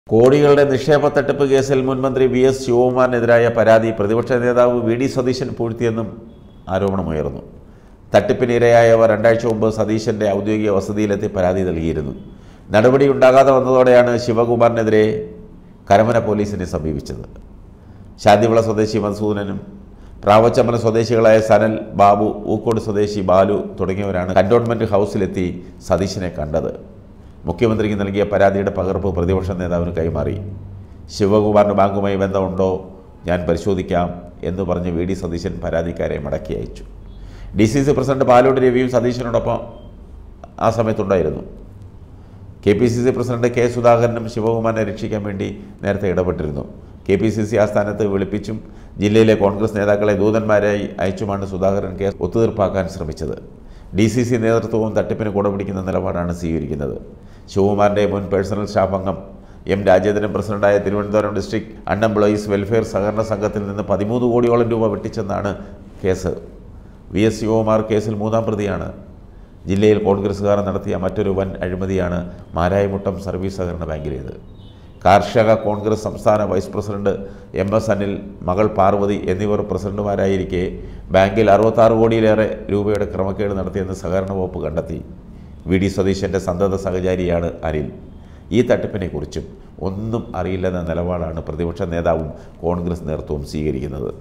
കോടികളുടെ നിക്ഷേപ തട്ടിപ്പ് കേസിൽ മുൻമന്ത്രി വി എസ് ശിവകുമാറിനെതിരായ പരാതി പ്രതിപക്ഷ നേതാവ് വി ഡി സതീശൻ പൂഴ്ത്തിയെന്നും ആരോപണമുയർന്നു തട്ടിപ്പിന് ഇരയായവർ രണ്ടാഴ്ച മുമ്പ് സതീശൻ്റെ ഔദ്യോഗിക വസതിയിലെത്തി പരാതി നൽകിയിരുന്നു നടപടി ഉണ്ടാകാതെ വന്നതോടെയാണ് ശിവകുമാറിനെതിരെ കരമന പോലീസിനെ സമീപിച്ചത് ശാന്തിവിള സ്വദേശി മധുസൂദനനും പ്രാവച്ചമ്പലം സ്വദേശികളായ സനൽ ബാബു ഊക്കോട് സ്വദേശി ബാലു തുടങ്ങിയവരാണ് കൻ്റോൺമെൻറ്റ് ഹൗസിലെത്തി സതീശനെ കണ്ടത് മുഖ്യമന്ത്രിക്ക് നൽകിയ പരാതിയുടെ പകർപ്പ് പ്രതിപക്ഷ നേതാവിന് കൈമാറി ശിവകുമാറിന് ബാങ്കുമായി ബന്ധമുണ്ടോ ഞാൻ പരിശോധിക്കാം എന്ന് പറഞ്ഞ് വി ഡി സതീശൻ പരാതിക്കാരെ മടക്കി അയച്ചു D C C president Palode രവിയും സതീശനോടൊപ്പം ആ സമയത്തുണ്ടായിരുന്നു K P C C president K സുധാകരനും ശിവകുമാറിനെ രക്ഷിക്കാൻ വേണ്ടി നേരത്തെ ഇടപെട്ടിരുന്നു കെ പി സി സി ആസ്ഥാനത്ത് വിളിപ്പിച്ചും ജില്ലയിലെ കോൺഗ്രസ് നേതാക്കളെ ദൂതന്മാരായി അയച്ചുമാണ് സുധാകരൻ കേസ് ഒത്തുതീർപ്പാക്കാൻ ശ്രമിച്ചത് ഡി സി സി നേതൃത്വവും തട്ടിപ്പിന് കൂടപിടിക്കുന്ന നിലപാടാണ് സ്വീകരിക്കുന്നത് ശിവകുമാറിൻ്റെ മുൻ പേഴ്സണൽ സ്റ്റാഫ് അംഗം എം രാജേന്ദ്രൻ പ്രസിഡന്റായ തിരുവനന്തപുരം ഡിസ്ട്രിക്ട് അൺഎംപ്ലോയീസ് വെൽഫെയർ സഹകരണ സംഘത്തിൽ നിന്ന് പതിമൂന്ന് കോടിയോളം രൂപ വെട്ടിച്ചെന്നാണ് കേസ് വി എസ് ശിവകുമാർ കേസിൽ മൂന്നാം പ്രതിയാണ് ജില്ലയിൽ കോൺഗ്രസ്സുകാർ നടത്തിയ മറ്റൊരു വൻ അഴിമതിയാണ് മാരായമുട്ടം സർവീസ് സഹകരണ ബാങ്കിലേത് കാർഷിക കോൺഗ്രസ് സംസ്ഥാന vice president M S Anil മകൾ പാർവതി എന്നിവർ പ്രസിഡന്റുമാരായിരിക്കെ ബാങ്കിൽ അറുപത്താറ് കോടിയിലേറെ രൂപയുടെ ക്രമക്കേട് നടത്തിയെന്ന് സഹകരണ വകുപ്പ് കണ്ടെത്തി വി ഡി സതീശൻ്റെ സന്തത സഹചാരിയാണ് അനിൽ ഈ തട്ടിപ്പിനെക്കുറിച്ചും ഒന്നും അറിയില്ലെന്ന നിലപാടാണ് പ്രതിപക്ഷ നേതാവും കോൺഗ്രസ് നേതൃത്വവും സ്വീകരിക്കുന്നത്